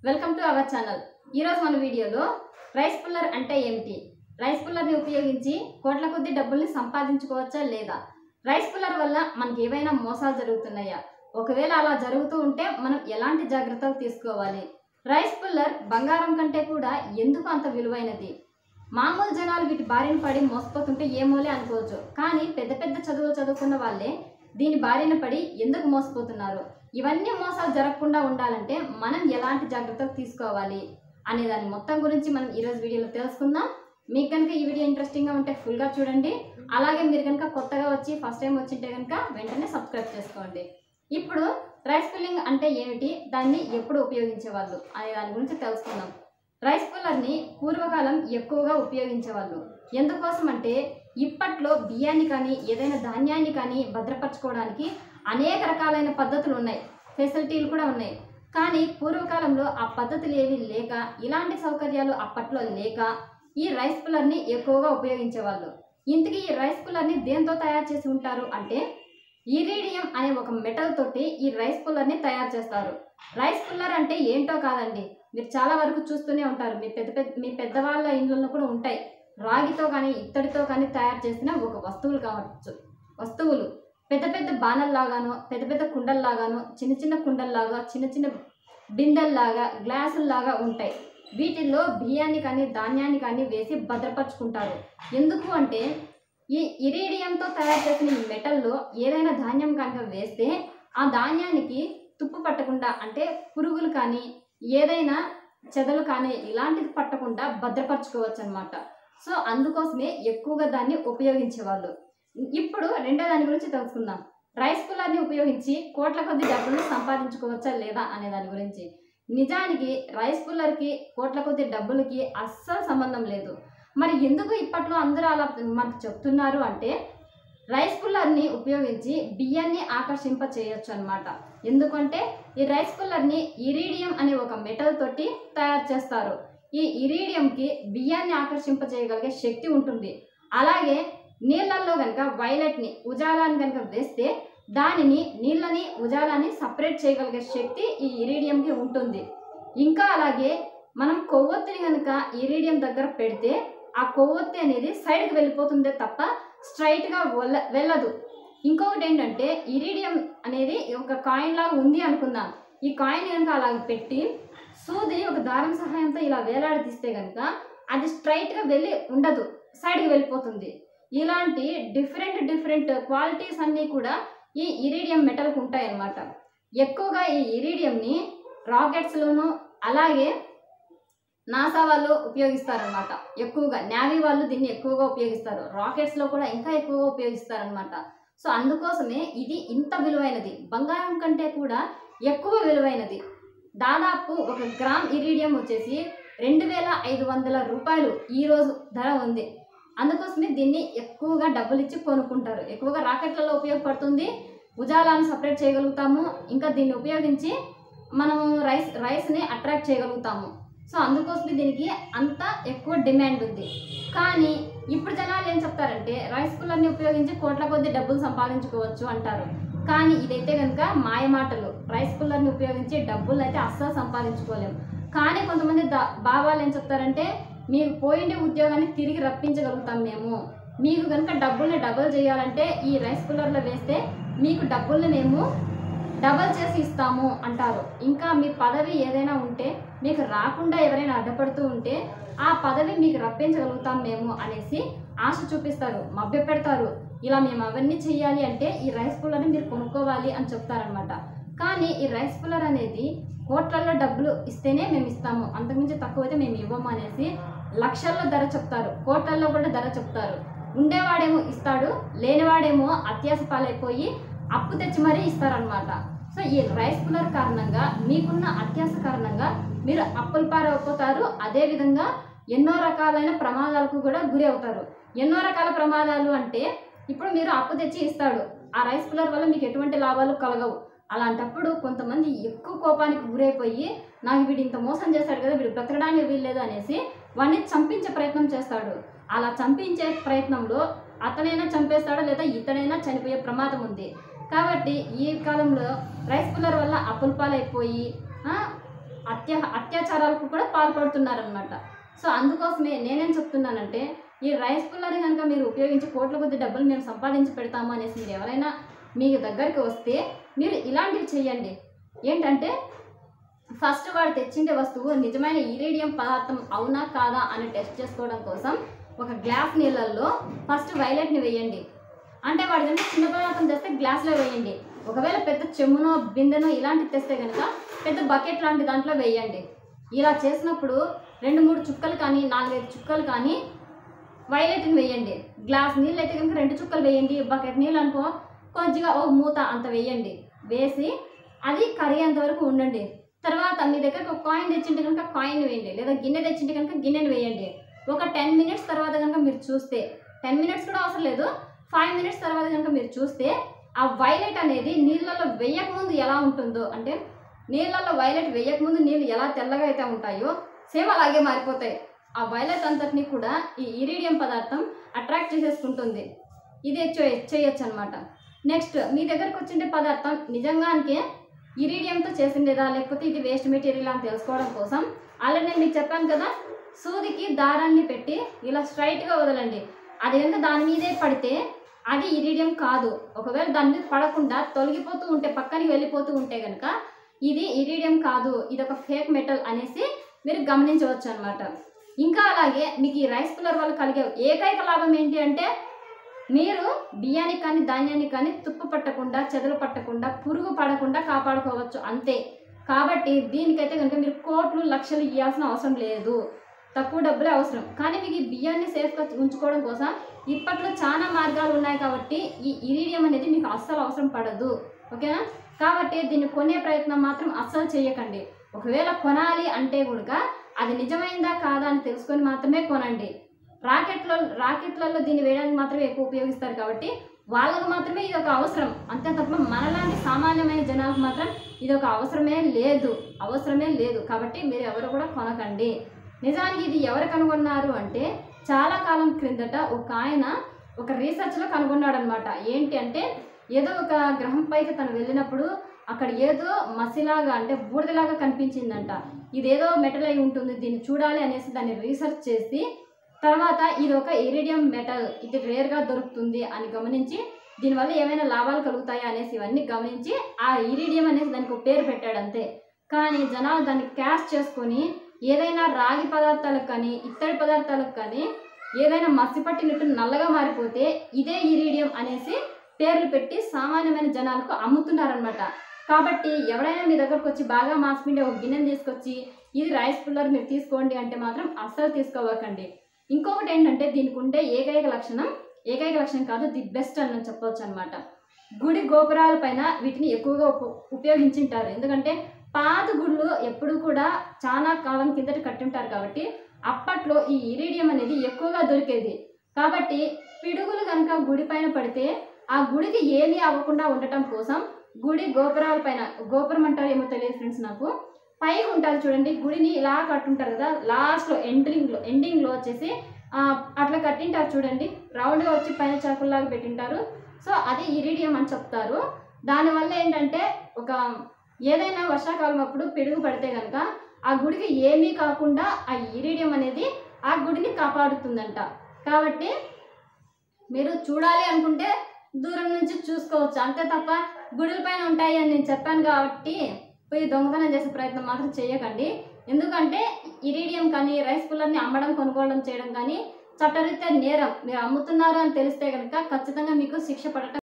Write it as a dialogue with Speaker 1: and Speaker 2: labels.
Speaker 1: welcome to our channel ఈరోజు మన వీడియోలో రైస్ పుల్లర్ అంటే ఏమిటి రైస్ పుల్లర్ని ఉపయోగించి కోట్ల కొద్ది డబ్బుల్ని సంపాదించుకోవచ్చా లేదా రైస్ పుల్లర్ వల్ల మనకి ఏవైనా మోసాలు జరుగుతున్నాయా ఒకవేళ అలా జరుగుతూ ఉంటే మనం ఎలాంటి జాగ్రత్తలు తీసుకోవాలి రైస్ పుల్లర్ బంగారం కంటే కూడా ఎందుకు అంత విలువైనది మామూలు జనాలు వీటి బారిన పడి మోసపోతుంటే ఏమోలే అనుకోవచ్చు కానీ పెద్ద పెద్ద చదువులు చదువుకున్న వాళ్ళే దీని బారిన పడి ఎందుకు మోసపోతున్నారు ఇవన్నీ మోసాలు జరగకుండా ఉండాలంటే మనం ఎలాంటి జాగ్రత్తలు తీసుకోవాలి అనే దాని మొత్తం గురించి మనం ఈరోజు వీడియోలో తెలుసుకుందాం మీకు కనుక ఈ వీడియో ఇంట్రెస్టింగ్గా ఉంటే ఫుల్గా చూడండి అలాగే మీరు కనుక కొత్తగా వచ్చి ఫస్ట్ టైం వచ్చింటే కనుక వెంటనే సబ్స్క్రైబ్ చేసుకోండి ఇప్పుడు రైస్ పుల్లింగ్ అంటే ఏమిటి దాన్ని ఎప్పుడు ఉపయోగించేవాళ్ళు అనే దాని గురించి తెలుసుకుందాం రైస్ పుల్లర్ని పూర్వకాలం ఎక్కువగా ఉపయోగించేవాళ్ళు ఎందుకోసం అంటే ఇప్పట్లో బియ్యాన్ని కానీ ఏదైనా ధాన్యాన్ని కానీ భద్రపరచుకోవడానికి అనేక రకాలైన పద్ధతులు ఉన్నాయి ఫెసిలిటీలు కూడా ఉన్నాయి కానీ పూర్వకాలంలో ఆ పద్ధతులు ఏవి లేక ఇలాంటి సౌకర్యాలు అప్పట్లో లేక ఈ రైస్ పుల్లర్ని ఎక్కువగా ఉపయోగించేవాళ్ళు ఇంతకీ ఈ రైస్ పుల్లర్ని దేంతో తయారు చేసి ఉంటారు అంటే ఇరీడియం అనే ఒక మెటల్ తోటి ఈ రైస్ పుల్లర్ని తయారు చేస్తారు రైస్ పుల్లర్ అంటే ఏంటో కాదండి మీరు చాలా వరకు చూస్తూనే ఉంటారు మీ పెద్ద పెద్ద మీ పెద్దవాళ్ళ ఇండ్లలో కూడా ఉంటాయి రాగితో కానీ ఇత్తడితో కానీ తయారు చేసిన ఒక వస్తువులు కావచ్చు వస్తువులు పెద్ద పెద్ద బాణల్లాగాను పెద్ద పెద్ద కుండల్లాగాను చిన్న చిన్న కుండల్లాగా చిన్న చిన్న బిందెల్లాగా గ్లాసుల్లాగా ఉంటాయి వీటిల్లో బియ్యాన్ని కానీ ధాన్యాన్ని కానీ వేసి భద్రపరుచుకుంటారు ఎందుకు అంటే ఈ ఇరీడియంతో తయారు చేసిన ఈ మెటల్లో ఏదైనా ధాన్యం కనుక వేస్తే ఆ ధాన్యానికి తుప్పు పట్టకుండా అంటే పురుగులు కానీ ఏదైనా చెదలు కానీ ఇలాంటివి పట్టకుండా భద్రపరచుకోవచ్చు అనమాట సో అందుకోసమే ఎక్కువగా దాన్ని ఉపయోగించేవాళ్ళు ఇప్పుడు రెండో దాని గురించి తెలుసుకుందాం రైస్ పుల్లర్ని ఉపయోగించి కోట్ల కొద్ది డబ్బులు సంపాదించుకోవచ్చా లేదా అనే దాని గురించి నిజానికి రైస్ పుల్లర్కి కోట్ల కొద్ది డబ్బులకి అస్సలు సంబంధం లేదు మరి ఎందుకు ఇప్పట్లో అందరూ అలా మనకు చెప్తున్నారు అంటే రైస్ పుల్లర్ని ఉపయోగించి బియ్యాన్ని ఆకర్షింప చేయొచ్చు అనమాట ఎందుకంటే ఈ రైస్ పుల్లర్ని ఇరీడియం అనే ఒక మెటల్ తోటి తయారు చేస్తారు ఈ ఇరీడియంకి బియ్యాన్ని ఆకర్షింప చేయగలిగే శక్తి ఉంటుంది అలాగే నీళ్ళల్లో కనుక వైలెట్ని ఉజాలాన్ని కనుక వేస్తే దానిని నీళ్ళని ఉజాలాన్ని సపరేట్ చేయగలిగే శక్తి ఈ ఇరీడియంకి ఉంటుంది ఇంకా అలాగే మనం కొవ్వొత్తిని కనుక ఇరీడియం దగ్గర పెడితే ఆ కొవ్వొత్తి అనేది సైడ్కి వెళ్ళిపోతుందే తప్ప స్ట్రైట్గా వెళ్ళ వెళ్ళదు ఇంకొకటి ఏంటంటే ఇరీడియం అనేది ఒక కాయిన్ లాగా ఉంది అనుకుందాం ఈ కాయిన్ కనుక అలా పెట్టి సూదిని ఒక దారం సహాయంతో ఇలా వేలాడదీస్తే కనుక అది స్ట్రైట్గా వెళ్ళి ఉండదు సైడ్కి వెళ్ళిపోతుంది ఇలాంటి డిఫరెంట్ డిఫరెంట్ క్వాలిటీస్ అన్నీ కూడా ఈ ఇరీడియం మెటల్కి ఉంటాయన్నమాట ఎక్కువగా ఈ ఇరీడియంని రాకెట్స్లోను అలాగే నాసా వాళ్ళు ఉపయోగిస్తారనమాట ఎక్కువగా నేవీ వాళ్ళు దీన్ని ఎక్కువగా ఉపయోగిస్తారు రాకెట్స్లో కూడా ఇంకా ఎక్కువగా ఉపయోగిస్తారనమాట సో అందుకోసమే ఇది ఇంత విలువైనది బంగారం కంటే కూడా ఎక్కువ విలువైనది దాదాపు ఒక గ్రామ్ ఇరీడియం వచ్చేసి రెండు వేల ఐదు వందల రూపాయలు ఈరోజు ధర ఉంది అందుకోసమే దీన్ని ఎక్కువగా డబ్బులు ఇచ్చి కొనుక్కుంటారు ఎక్కువగా రాకెట్లలో ఉపయోగపడుతుంది ఉజాలాన్ని సపరేట్ చేయగలుగుతాము ఇంకా దీన్ని ఉపయోగించి మనము రైస్ రైస్ని అట్రాక్ట్ చేయగలుగుతాము సో అందుకోసమే దీనికి అంత ఎక్కువ డిమాండ్ ఉంది కానీ ఇప్పుడు జనాలు ఏం చెప్తారంటే రైస్ కుల్లర్ని ఉపయోగించి కోట్ల కొద్ది డబ్బులు సంపాదించుకోవచ్చు అంటారు కానీ ఇదైతే కనుక మాయ మాటలు రైస్ కుల్లర్ని ఉపయోగించి డబ్బులు అయితే అస్సలు సంపాదించుకోలేము కానీ కొంతమంది దా బాబాలు ఏం చెప్తారంటే మీకు పోయిండే ఉద్యోగాన్ని తిరిగి రప్పించగలుగుతాం మేము మీకు కనుక డబ్బుల్ని డబుల్ చేయాలంటే ఈ రైస్ కుల్లర్లో వేస్తే మీకు డబ్బుల్ని మేము డబల్ చేసి ఇస్తాము అంటారు ఇంకా మీ పదవి ఏదైనా ఉంటే మీకు రాకుండా ఎవరైనా అడ్డపడుతూ ఉంటే ఆ పదవి మీకు రప్పించగలుగుతాం మేము అనేసి ఆశ చూపిస్తారు మభ్య పెడతారు ఇలా మేము అవన్నీ చెయ్యాలి అంటే ఈ రైస్ పుల్లర్ని మీరు కొనుక్కోవాలి అని చెప్తారనమాట కానీ ఈ రైస్ పుల్లర్ అనేది కోట్లలో డబ్బులు ఇస్తేనే మేము ఇస్తాము అంతకుమించి తక్కువైతే మేము ఇవ్వము అనేసి లక్షల్లో ధర చెప్తారు కోట్లలో కూడా ధర చెప్తారు ఉండేవాడేమో ఇస్తాడు లేనివాడేమో అత్యాస పాలైపోయి అప్పు తెచ్చి మరీ ఇస్తారనమాట సో ఈ రైస్ పుల్లర్ కారణంగా మీకున్న అత్యాస కారణంగా మీరు అప్పుల పారైపోతారు అదేవిధంగా ఎన్నో రకాలైన ప్రమాదాలకు కూడా గురి అవుతారు ఎన్నో రకాల ప్రమాదాలు అంటే ఇప్పుడు మీరు అప్పు తెచ్చి ఇస్తాడు ఆ రైస్ పుల్లర్ వల్ల మీకు ఎటువంటి లాభాలు కలగవు అలాంటప్పుడు కొంతమంది ఎక్కువ కోపానికి గురైపోయి నాకు వీడు ఇంత మోసం చేశాడు కదా వీడు బ్రతకడానికి వీల్లేదు అనేసి వాడిని చంపించే ప్రయత్నం చేస్తాడు అలా చంపించే ప్రయత్నంలో అతనైనా చంపేస్తాడో లేదా ఇతనైనా చనిపోయే ప్రమాదం ఉంది కాబట్టి ఈ కాలంలో రైస్ పుల్లర్ వల్ల అప్పుల పాలైపోయి ఆ, అత్య అత్యాచారాలకు కూడా పాల్పడుతున్నారనమాట సో అందుకోసమే నేనేం చెప్తున్నానంటే ఈ రైస్ పుల్లర్ కనుక మీరు ఉపయోగించి కోట్ల కొద్ది డబ్బులు మేము సంపాదించి పెడతాము అనేసి మీరు ఎవరైనా మీకు దగ్గరికి వస్తే మీరు ఇలాంటివి చేయండి ఏంటంటే ఫస్ట్ వాడు తెచ్చిండే వస్తువు నిజమైన ఇరీడియం పదార్థం అవునా కాదా అని టెస్ట్ చేసుకోవడం కోసం ఒక గ్లాస్ నీళ్ళల్లో ఫస్ట్ వైలెట్ని వేయండి అంటే వాడి కనుక చిన్న పదార్థం తెస్తే గ్లాస్లో వేయండి ఒకవేళ పెద్ద చెమ్మునో బిందెనో ఇలాంటివి తెస్తే కనుక పెద్ద బకెట్ లాంటి దాంట్లో వేయండి ఇలా చేసినప్పుడు రెండు మూడు చుక్కలు కానీ నాలుగైదు చుక్కలు కానీ వైలెట్ని వేయండి గ్లాస్ నీళ్ళు అయితే కనుక రెండు చుక్కలు వేయండి బకెట్ నీళ్ళు అనుకో కొద్దిగా ఓ మూత అంత వేయండి వేసి అది కరిగేంత వరకు ఉండండి తర్వాత మీ దగ్గర ఒక కాయిన్ తెచ్చింటే కనుక కాయిన్ వేయండి లేదా గిన్నె తెచ్చింటే కనుక గిన్నెని వేయండి ఒక టెన్ మినిట్స్ తర్వాత కనుక మీరు చూస్తే టెన్ మినిట్స్ కూడా అవసరం లేదు ఫైవ్ మినిట్స్ తర్వాత కనుక మీరు చూస్తే ఆ వైలెట్ అనేది నీళ్ళలో వేయకముందు ఎలా ఉంటుందో అంటే నీళ్ళల్లో వైలెట్ వేయకముందు నీళ్ళు ఎలా తెల్లగా అయితే ఉంటాయో సేమ్ అలాగే మారిపోతాయి ఆ వైలెట్ అంతటిని కూడా ఈ ఇరీడియం పదార్థం అట్రాక్ట్ చేసేసుకుంటుంది ఇదే చేయొచ్చు అనమాట నెక్స్ట్ మీ దగ్గరకు వచ్చిండే పదార్థం నిజంగానికే ఇరీడియంతో చేసిండేదా లేకపోతే ఇది వేస్ట్ మెటీరియల్ అని తెలుసుకోవడం కోసం ఆల్రెడీ నేను మీకు చెప్పాను కదా సూదికి దారాన్ని పెట్టి ఇలా స్ట్రైట్గా వదలండి అది కనుక దాని మీదే పడితే అది ఇరీడియం కాదు ఒకవేళ దాని మీద పడకుండా తొలగిపోతూ ఉంటే పక్కనికి వెళ్ళిపోతూ ఉంటే కనుక ఇది ఇరీడియం కాదు ఇది ఒక ఫేక్ మెటల్ అనేసి మీరు గమనించవచ్చు అనమాట ఇంకా అలాగే మీకు ఈ రైస్ కుల్లర్ వల్ల కలిగే ఏకైక లాభం ఏంటి అంటే మీరు బియ్యానికి కానీ ధాన్యానికి కానీ తుప్పు పట్టకుండా చెదలు పట్టకుండా పురుగు పడకుండా కాపాడుకోవచ్చు అంతే కాబట్టి దీనికైతే కనుక మీరు కోట్లు లక్షలు ఇవ్వాల్సిన అవసరం లేదు తక్కువ డబ్బులే అవసరం కానీ మీకు ఈ బియ్యాన్ని సేఫ్గా ఉంచుకోవడం కోసం ఇప్పట్లో చాలా మార్గాలు ఉన్నాయి కాబట్టి ఈ ఇరీడియం అనేది మీకు అస్సలు అవసరం పడదు ఓకేనా కాబట్టి దీన్ని కొనే ప్రయత్నం మాత్రం అస్సలు చేయకండి ఒకవేళ కొనాలి అంటే కూడా అది నిజమైందా కాదా అని తెలుసుకొని మాత్రమే కొనండి రాకెట్లో రాకెట్లలో దీన్ని వేయడానికి మాత్రమే ఎక్కువ ఉపయోగిస్తారు కాబట్టి వాళ్ళకు మాత్రమే ఇది ఒక అవసరం అంతే తప్ప మనలాంటి సామాన్యమైన జనాలకు మాత్రం ఇది ఒక అవసరమే లేదు అవసరమే లేదు కాబట్టి మీరు ఎవరు కూడా కొనకండి నిజానికి ఇది ఎవరు కనుగొన్నారు అంటే చాలా కాలం క్రిందట ఒక ఆయన ఒక రీసెర్చ్లో కనుగొన్నాడు అనమాట ఏంటి అంటే ఏదో ఒక గ్రహం పైకి తను వెళ్ళినప్పుడు అక్కడ ఏదో మసిలాగా అంటే బూడిదలాగా కనిపించిందంట ఇదేదో మెటల్ అయి ఉంటుంది దీన్ని చూడాలి అనేసి దాన్ని రీసెర్చ్ చేసి తర్వాత ఇది ఒక ఇరిడియం మెటల్ ఇది రేర్గా దొరుకుతుంది అని గమనించి దీనివల్ల ఏమైనా లాభాలు కలుగుతాయా అనేసి ఇవన్నీ గమనించి ఆ ఇరిడియం అనేసి దానికి ఒక పేరు పెట్టాడు అంతే కానీ జనాలు దాన్ని క్యాష్ చేసుకొని ఏదైనా రాగి పదార్థాలకు కానీ ఇత్తడి పదార్థాలకు కానీ ఏదైనా మసిపట్టినట్టు నల్లగా మారిపోతే ఇదే ఇరీడియం అనేసి పేర్లు పెట్టి సామాన్యమైన జనాలకు అమ్ముతున్నారనమాట కాబట్టి ఎవరైనా మీ దగ్గరకు వచ్చి బాగా మాసిపిండి ఒక గిన్నెని తీసుకొచ్చి ఇది రైస్ పుల్లర్ మీరు తీసుకోండి అంటే మాత్రం అస్సలు తీసుకోవకండి ఇంకొకటి ఏంటంటే దీనికి ఉండే ఏకైక లక్షణం ఏకైక లక్షణం కాదు ది బెస్ట్ అని చెప్పవచ్చు అనమాట గుడి గోపురాల పైన వీటిని ఎక్కువగా ఉప ఉపయోగించుంటారు ఎందుకంటే పాత గుళ్ళు ఎప్పుడు కూడా చాలా కాలం కిందట కట్టుంటారు కాబట్టి అప్పట్లో ఈ ఇరీడియం అనేది ఎక్కువగా దొరికేది కాబట్టి పిడుగులు కనుక గుడి పైన పడితే ఆ గుడికి ఏమీ అవ్వకుండా ఉండటం కోసం గుడి గోపురాల పైన గోపురం అంటారు ఏమో తెలియదు ఫ్రెండ్స్ నాకు పైకి ఉంటుంది చూడండి గుడిని ఇలా కట్టుంటారు కదా లాస్ట్లో ఎండింగ్లో ఎండింగ్లో వచ్చేసి ఆ, అట్లా కట్టింటారు చూడండి రౌండ్గా వచ్చి పైన చాకుల్లాగా పెట్టింటారు సో అది ఇరీడియం అని చెప్తారు దానివల్ల ఏంటంటే ఒక ఏదైనా వర్షాకాలం అప్పుడు పిడుగు పడితే కనుక ఆ గుడికి ఏమీ కాకుండా ఆ ఇరీడియం అనేది ఆ గుడిని కాపాడుతుందంట కాబట్టి మీరు చూడాలి అనుకుంటే దూరం నుంచి చూసుకోవచ్చు అంతే తప్ప గుడుల పైన ఉంటాయి అని నేను చెప్పాను కాబట్టి పోయి దొంగతనం చేసే ప్రయత్నం మాత్రం చేయకండి ఎందుకంటే ఇరీడియం కానీ రైస్ పుల్లర్ని అమ్మడం కొనుక్కోవడం చేయడం కానీ చట్టరీత్యా నేరం మీరు అమ్ముతున్నారు అని తెలిస్తే కనుక ఖచ్చితంగా మీకు శిక్ష పడటం